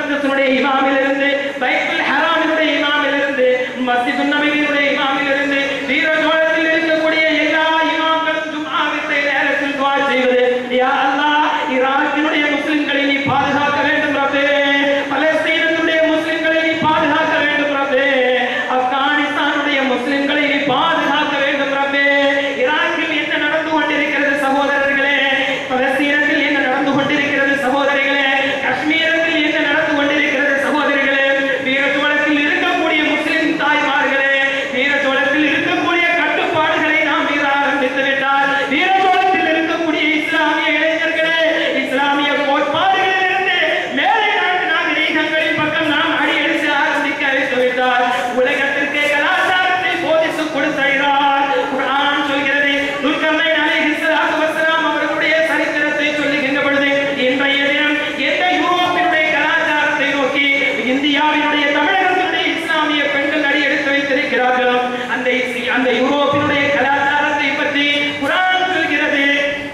முகத்தத்தினுடைய இமாமிலிருந்து பைத்துல் ஹராமினுடைய இமாமிலிருந்து மஸ்ஜிது நபவியினுடைய இமாமிலிருந்து வீரஜோளத்தில் இருக்கக்கூடிய எல்லா இமாம்களும் ஜும்ஆவினுடைய நேரத்தில் துஆ செய்வது யா அல்லாஹ் ஈராக்கினுடைய முஸ்லிம்களை நீ பாதுகாக்க வேண்டும் ரப்பே பலஸ்தீனத்துடைய முஸ்லிம்களை நீ பாதுகாக்க வேண்டும் ரப்பே ஆப்கானிஸ்தானுடைய முஸ்லிம்களை நீ பாதுகாக்க வேண்டும் ரப்பே ஈராக்கில் என்ன நடந்து கொண்டிருக்கிறது சகோதரர்களே பலஸ்தீனத்தில் என்ன நடந்து கொண்டிருக்கிறது சகோதரிகளே காஷ்மீரத்தில் என்ன நடந்து கொண்டிருக்கிறது சகோதரிகளே வீரச்சோளத்தில் இருக்கக்கூடிய முஸ்லிம் தாய்மார்களே வீரச்சோளத்தில் இருக்கக்கூடிய கட்டுப்பாடுகளை நாம் மீற ஆரம்பித்து விட்டால் வீரச்சோளத்தில் இருக்கக்கூடிய இஸ்லாமிய இளைஞர்களே இஸ்லாமிய கோட்பாடுகளிலிருந்து மேலை நாட்டு நாகரீகங்களின் பக்கம் நாம் அடியெடுத்து ஆரம்பிக்க வைத்து விட்டால் உலகத்திற்கே கலாச்சாரத்தை போதித்து கொடுத்தார் குர்ஆன் சொல்கிறது துல்கர்னைன் அலைஹிஸ்ஸலாத்து வஸ்ஸலாம் அவர்களுடைய சரித்திரத்தை சொல்லுகின்ற பொழுது இன்றைய தினம் எந்த யூரோப்பினுடைய கலாச்சாரத்தை நோக்கி இந்தியாவினுடைய தமிழகத்தினுடைய இஸ்லாமிய பெண்கள் அடி எடுத்து வைத்திருக்கிறார்களோ அந்த இஸ்- அந்த யூரோப்பினுடைய கலாச்சாரத்தை பற்றி குர்ஆன் சொல்கிறது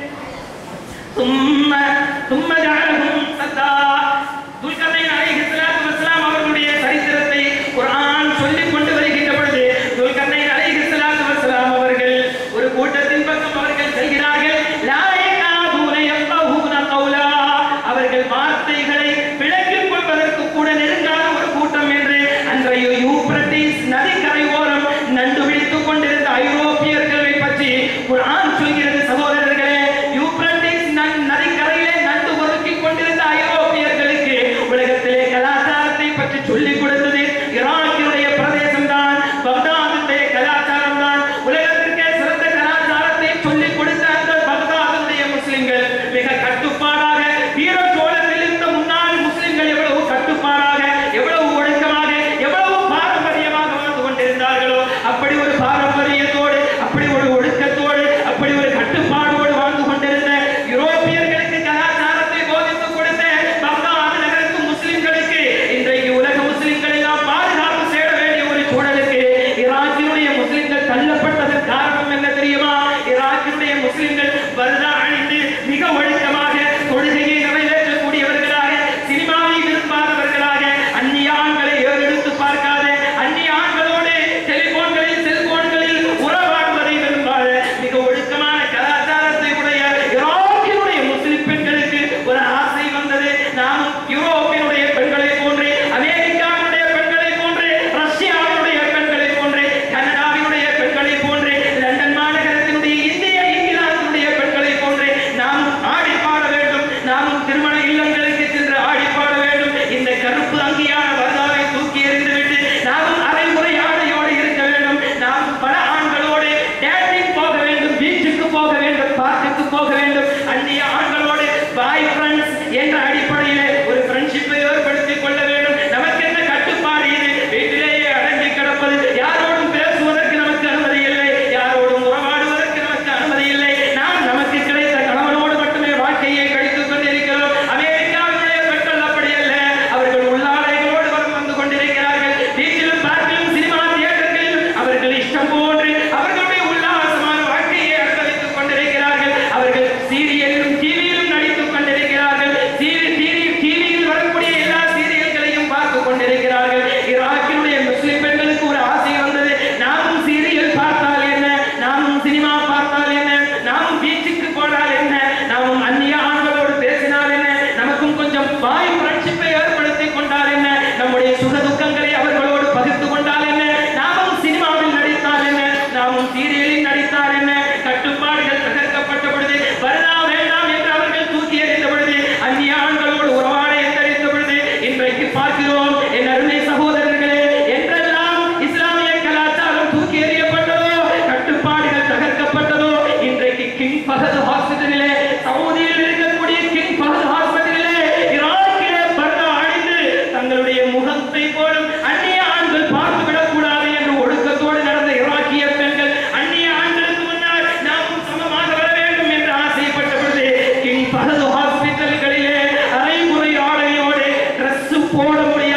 ثم ثم جعلهم سدا துல்கர்னைன் அலைஹிஸ்ஸலாத்து வஸ்ஸலாம் அவர்களுடைய சரித்திரத்தை குர்ஆன் சொல்லிக் கொண்டு வருகின்ற பொழுது துல்கர்னைன் அலைஹிஸ்ஸலாத்து வஸ்ஸலாம் அவர்கள் ஒரு கூட்டத்தின் பக்கம் அவர்கள் செல்கிறார்கள் லா யகாதுன யஃகஹூன கௌலா அவர்கள் வார்த்தைகளை விளங்கிக் கொள்வதற்கு கூட நெருங்காத ஒரு கூட்டம் என்று அன்றைய யூப்ரட்டிஸ் நதிக்கரை ஓரம் நண்டு பிடித்துக் கொண்டிருந்த ஐரோப்பியர்களை பற்றி குர்ஆன் சொல்கிறது சகோதரர்களே யூப்ரட்டிஸ் நன்- நதிக்கரையிலே நண்டு ஒதுக்கிக் கொண்டிருந்த ஐரோப்பியர்களுக்கு உலகத்திலே கலாச்சாரத்தை பற்றி சொல்லிக் கொடுத்தது ஈராக்கினுடைய பிரதேசம் தான் பக்தாதுடைய கலாச்சாரம் தான் உலகத்திற்கே சிறந்த கலாச்சாரத்தை சொல்லிக் கொடுத்த அந்த பக்தாதுடைய முஸ்லிம்கள் மிக கட்டுப்பாடாக வீரச்சோழத்தில் இருந்த முன்னாள் முஸ்லிம்கள் எவ்வளவு கட்டுப்பாடாக எவ்வளவு ஒழுக்கமாக எவ்வளவு பாரம்பரியமாக வாழ்ந்து கொண்டிருந்தார்களோ அப்படி ஒரு பாரம்பரியத்தோடு அப்படி ஒரு ஒழுக்கத்தோடு அப்படி ஒரு கட்டுப்பாடோடு வாழ்ந்து கொண்டிருந்த யூரோப்பியர்களுக்கு கலாச்சாரத்தை போதித்துக் கொடுத்த பக்தாது நகரத்து முஸ்லிம்களுக்கு இன்றைக்கு உலக முஸ்லிம்கள் எல்லாம் பாதுகாப்பு தேட வேண்டிய ஒரு சூழலுக்கு ஈராக்கினுடைய முஸ்லிம்கள் தள்ளப்பட்டதன் காரணம் என்ன தெரியுமா ஈராக்கினுடைய முஸ்லிம்கள் பர்தா அணிந்து மிக ஒழுக்கமாக தொழுகையை நிறைவேற்றக்கூடியவர்களாக சினிமாவை விரும்பாதவர்களாக அந்நிய ஆண்களை ஏறெடுத்து பார்க்காத அந்நிய ஆண்களோடு டெலிபோன்களில் செல்போன்களில் உறவாடுவதை விரும்பாத மிக ஒழுக்கமான கலாச்சாரத்தை உடைய ஈராக்கினுடைய முஸ்லிம் பெண்களுக்கு ஒரு ஆசை வந்தது நாமும் யூரோப்பினுடைய பெண்களை போன்று அமெரிக்காவினுடைய பெண்களை போன்று ரஷ்யாவினுடைய பெண்களை போன்று கனடாவினுடைய பெண்களை போன்று லண்டன் மாநகரத்தினுடைய இந்திய இங்கிலாந்தினுடைய பெண்களை போன்று நாமும் ஆடி பாட வேண்டும் நாமும் திருமண இல்லங்களுக்கு சென்று ஆடி பாட வேண்டும் இந்த கருப்பு அங்கியான வரதாவை தூக்கி எறிந்துவிட்டு நாமும் அரைமுறை ஆடையோடு இருக்க வேண்டும் நாம் பல ஆண்களோடு டேட்டிங் போக வேண்டும் பீச்சுக்கு போக வேண்டும் பார்க்குக்கு போக வேண்டும் அந்நிய ஆண்களோடு பாய் ஃப்ரெண்ட்ஸ் என்ற அடிப்படையில் ஒரு ஃப்ரெண்ட்ஷிப்பை ஏற்படுத்திக் கொள்ள வேண்டும் நமக்கு என்ன கட்டுப்பாடு இது வீட்டிலேயே அடங்கி கிடப்பது யாரோடும் பேசுவதற்கு நமக்கு அனுமதி இல்லை யாரோடும் உறவாடுவதற்கு நமக்கு அனுமதி இல்லை நாம் நமக்கு கிடைத்த கணவனோடு மட்டுமே வாழ்க்கையை கழித்துக் கொண்டிருக்கிறோம் அமெரிக்காவினுடைய பெண்கள் அப்படி அல்ல அவர்கள் உள்ளாடைகளோடு வரும் வந்து கொண்டிருக்கிறார்கள் பீச்சிலும் பார்க்கிலும் சினிமா தியேட்டர்களிலும் அவர்கள் இஷ்டம் போன்று அவர்களுடைய உல்லாசமான வாழ்க்கையை அனுபவித்துக் கொண்டிருக்கிறார்கள் அவர்கள் சீரியலிலும் டிவியிலும் நடித்துக் கொண்டிருக்கிறார்கள் சீரி- சீரி- டிவியில் வரக்கூடிய எல்லா சீரியல்களையும் பார்த்துக் கொண்டிருக்கிறார்கள் ஈராக்கினுடைய முஸ்லிம் பெண்களுக்கு ஒரு ஆசை வந்தது நாமும் சீரியல் பார்த்தால் என்ன நாமும் சினிமா பார்த்தால் என்ன நாமும் பீச்சுக்கு போனால் என்ன நாமும் அந்நிய ஆண்களோடு பேசினால் என்ன நமக்கும் கொஞ்சம் வாய் ஃப்ரெண்ட்ஷிப்பை ஏற்படுத்திக் கொண்டால் என்ன நம்முடைய சுக துக்கங்களை அவர்களோடு பகிர்ந்து கொண்டால் என்ன நாமும் சினிமாவில் நடித்தால் என்ன நாமும் சீரியலில் நடித்தால் என்ன கட்டுப்பாடுகள் தகர்க்கப்பட்ட பொழுது வரதா வேண்டாம் என்று அவர்கள் தூக்கி எறிந்த பொழுது அந்நிய ஆண்களோடு உறவாட எத்தரித்த பொழுது இன்றைக்கு பார்க்கிறோம் என் அருமை சகோதரர்களே என்றெல்லாம் இஸ்லாமிய கலாச்சாரம் தூக்கி எறியப்பட்டதோ கட்டுப்பாடுகள் தகர்க்கப்பட்டதோ இன்றைக்கு கிங் பகத் ஹாஸ்பிட்டலிலே சவுதியில் இருக்கக்கூடிய கிங் பகத் ஹாஸ்பிட்டலிலே ஈராக்கிலே பர்தா அணிந்து தங்களுடைய முகத்தை போலும் அந்நிய ஆண்கள் பார்த்து விடக்கூடாது என்று ஒழுக்கத்தோடு நடந்த ஈராக்கிய பெண்கள் அந்நிய ஆண்களுக்கு முன்னால் நாமும் சமமாக வர வேண்டும் என்று ஆசைப்பட்ட பொழுது கிங் பகத் ஹாஸ்பிட்டல்களிலே அரைமுறை ஆடையோடு Dress போட முடியாத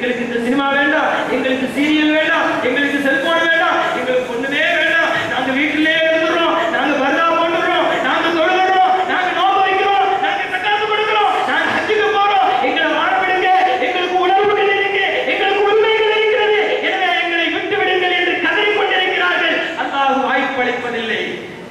எங்களுக்கு இந்த சினிமா வேண்டாம் எங்களுக்கு சீரியல் வேண்டாம் எங்களுக்கு செல்போன் வேண்டாம் எங்களுக்கு ஒண்ணுமே வேண்டாம் நாங்க வீட்டிலே இருந்துறோம் நாங்க பர்தா போட்டுறோம் நாங்க தொழுகிறோம் நாங்க நோம்பு வைக்கிறோம் நாங்க தக்காத்து கொடுக்கிறோம் நாங்க ஹஜ்ஜுக்கு போறோம் எங்களை வாழ விடுங்க எங்களுக்கு உணர்வுகள் இருக்கு எங்களுக்கு உரிமைகள் இருக்கிறது எனவே எங்களை விட்டு விடுங்கள் என்று கதறிக் கொண்டிருக்கிறார்கள் அல்லாஹ் வாய்ப்பளிப்பதில்லை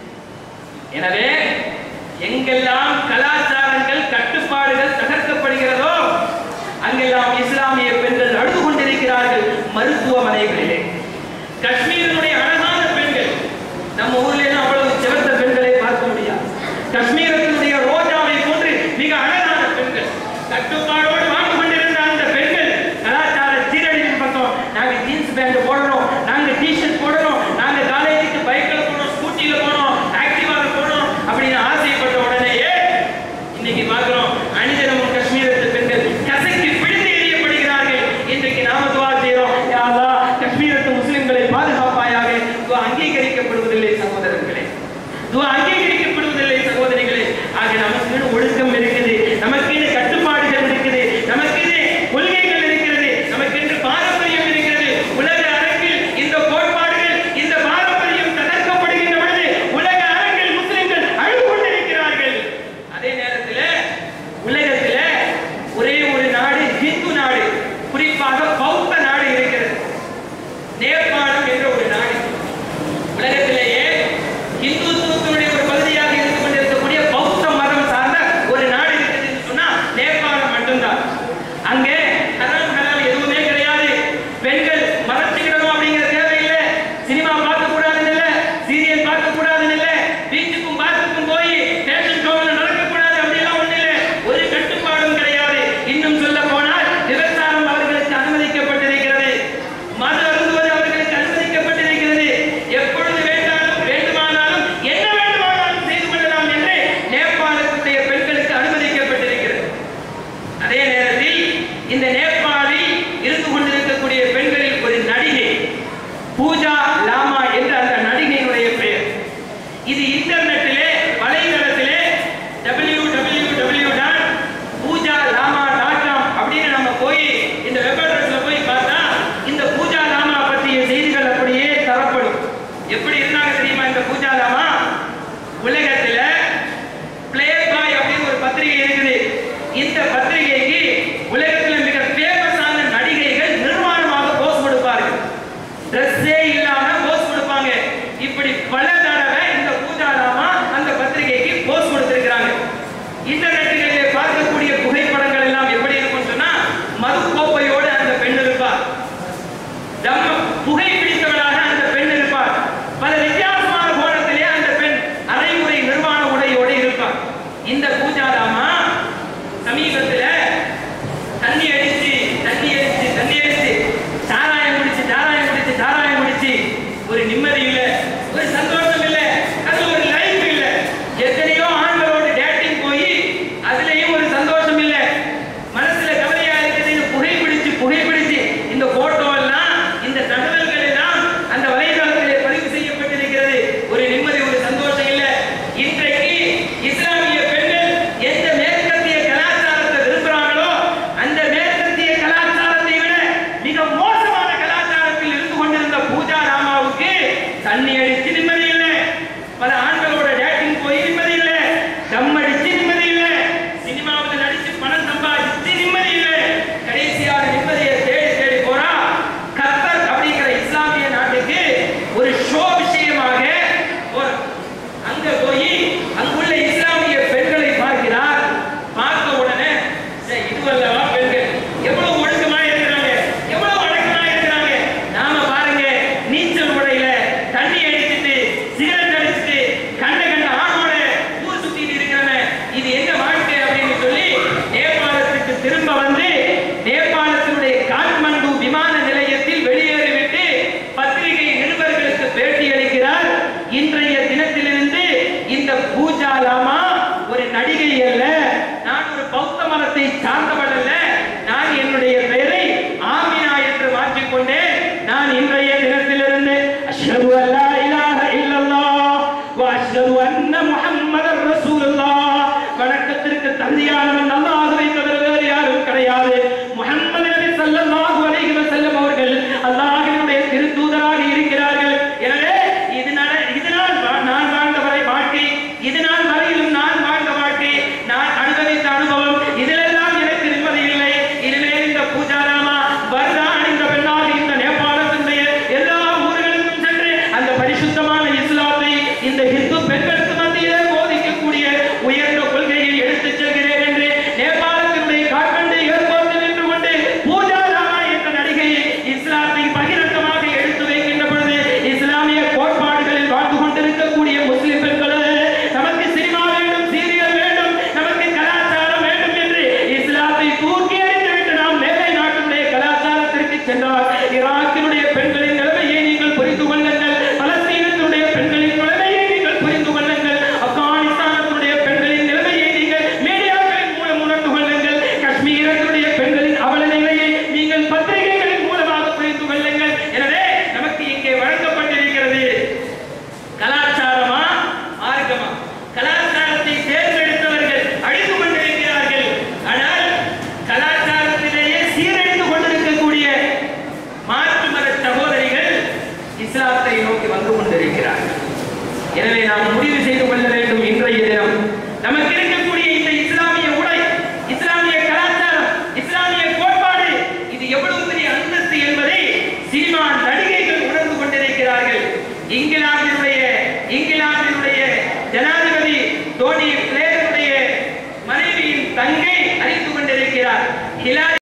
எனவே எங்கெல்லாம் கலாச்சாரங்கள் கட்டுப்பாடுகள் தகர்க்கப்படுகிறதோ அங்கெல்லாம் இஸ்லாமிய பெண்கள் அழுது கொண்டிருக்கிறார்கள் மருத்துவமனைகளிலே காஷ்மீரினுடைய அழகான பெண்கள் நம்ம ஊர்ல எல்லாம் அவ்வளவு சிவந்த பெண்களை பார்க்க முடியாது காஷ்மீரத்தினுடைய ரோஜாவை போன்று மிக அழகான பெண்கள் கட்டுப்பாடோடு வாழ்ந்து கொண்டிருந்த அந்த பெண்கள் கலாச்சார சீரழிவின் பக்கம் நாங்க ஜீன்ஸ் பேண்ட் போடணும் நாங்க டிஷர்ட் போடணும் நாங்க காலேஜுக்கு பைக்ல போனோம் ஸ்கூட்டில போனோம் ஆக்டிவால போனோம் அப்படின்னு ஆசைப்பட்ட உடனேயே இன்னைக்கு பார்க்கிறோம் அணிதினமும் காஷ்மீரத்து பெண்கள் கசைக்கு பிடித்து எறியப்படுகிறார்கள் இன்றைக்கு நாம துவா செய்யறோம் யா அல்லாஹ் காஷ்மீரத்து முஸ்லிம்களை பாதுகாப்பாயாக துவா அங்கீகரிக்கப்படுவதில்லை சகோதரர்களே துவா அங்கீகரிக்கப்படுவதில்லை சகோதரிகளே ஆக நமக்கு ஒழுக்கம் இருக்குது நமக்கு கட்டுப்பாடுகள் இருக்குது நமக்கு கொள்கைகள் இருக்கிறது நமக்கு என்று பாரம்பரியம் இருக்கிறது உலக அரங்கில் இந்த கோட்பாடுகள் இந்த பாரம்பரியம் தகர்க்கப்படுகின்ற பொழுது உலக அரங்கில் முஸ்லிம்கள் அழுது கொண்டிருக்கிறார்கள் அதே நேரத்தில் உலகத்தில் ஒரே ஒரு நாடு ஹிந்து நாடு குறிப்பாக பௌத்த நாடு இருக்கிறது நேபாளம் என்ற ஒரு நாடு உலகத்திலேயே இந்துத்துவத்தினுடைய ஒரு பகுதியாக இருந்து கொண்டிருக்கக்கூடிய பௌத்த மதம் சார்ந்த ஒரு நாடு இருக்குது என்று சொன்னா நேபாளம் மட்டும்தான் அங்கே ஹராம் ஹலால் எதுவுமே கிடையாது பெண்கள் மறைச்சுக்கிடணும் அப்படிங்கிற தேவையில்லை சினிமா பார்க்க கூடாதுன்னு இல்லை சீரியல் பார்க்க கூடாதுன்னு இல்லை பீச்சுக்கும் பார்க்குக்கும் போய் ஃபேஷன் ஷோவில் நடக்கக்கூடாது அப்படிலாம் ஒண்ணு இல்லை ஒரு கட்டுப்பாடும் கிடையாது இன்னும் சொல்ல போனால் விபச்சாரம் அவர்களுக்கு அனுமதிக்கப்பட்டிருக்கிறது மது அருந்துவது அவர்களுக்கு அனுமதிக்கப்பட்டிருக்கிறது எப்பொழுது வேண்டாலும் வேண்டுமானாலும் என்ன வேண்டுமானாலும் செய்து கொள்ளலாம் என்று நேபாளத்துடைய பெண்களுக்கு அனுமதிக்கப்பட்டிருக்கிறது அதே நேரத்தில் இந்த நேபாளில் இருந்து கொண்டிருக்கக்கூடிய பெண்களில் ஒரு நடிகை பூஜா லாமா என்ற அந்த நடிகையினுடைய பெயர் இது இன்டர்நெட்டிலே வலைதளத்திலே W W W dot Pooja Lama dot com அப்படின்னு நம்ம போய் இந்த வெப் அட்ரஸ்ல போய் பார்த்தா இந்த பூஜா லாமா பற்றிய செய்திகள் அப்படியே தரப்படும் எப்படி இருந்தாங்க தெரியுமா இந்த பூஜா லாமா உலகத்துல பிளே பாய் அப்படின்னு ஒரு பத்திரிகை இருக்குது இந்த பத்திரிகைக்கு உலகத்துல மிக ஃபேமஸ் ஈராக்கினுடைய பெண்களின் நிலைமையை நீங்கள் புரிந்து கொள்ளுங்கள் பலஸ்தீனத்தினுடைய பெண்களின் நிலைமையை நீங்கள் புரிந்து கொள்ளுங்கள் ஆப்கானிஸ்தானத்தினுடைய பெண்களின் நிலைமையை நீங்கள் மீடியாக்களின் மூலம் உணர்ந்து கொள்ளுங்கள் காஷ்மீரத்தினுடைய பெண்களின் அவல நிலையை நீங்கள் பத்திரிகைகளின் மூலமாக புரிந்து கொள்ளுங்கள் எனவே நமக்கு இங்கே வழங்கப்பட்டிருக்கிறது கலாச்சாரமா மார்க்கமா கலாச்சாரத்தை தேர்ந்தெடுத்தவர்கள் அழிந்து கொண்டிருக்கிறார்கள் ஆனால் கலாச்சாரத்திலேயே சீரழிந்து கொண்டிருக்கக்கூடிய மாற்று மத சகோதரிகள் இஸ்லாத்தை நோக்கி வந்து கொண்டிருக்கிறார்கள் எனவே நாம் முடிவு செய்து கொள்ள வேண்டும் இன்றைய தினம் நமக்கு இருக்கக்கூடிய இந்த இஸ்லாமிய உடை இஸ்லாமிய கலாச்சாரம் இஸ்லாமிய கோட்பாடு இது எவ்வளவு பெரிய அந்தஸ்து என்பதை சினிமா நடிகைகள் உணர்ந்து கொண்டிருக்கிறார்கள் இங்கிலாந்தினுடைய இங்கிலாந்தினுடைய ஜனாதிபதி டோனி பிளேயருடைய மனைவியின் தங்கை அறிந்து கொண்டிருக்கிறார் ஹிலாரி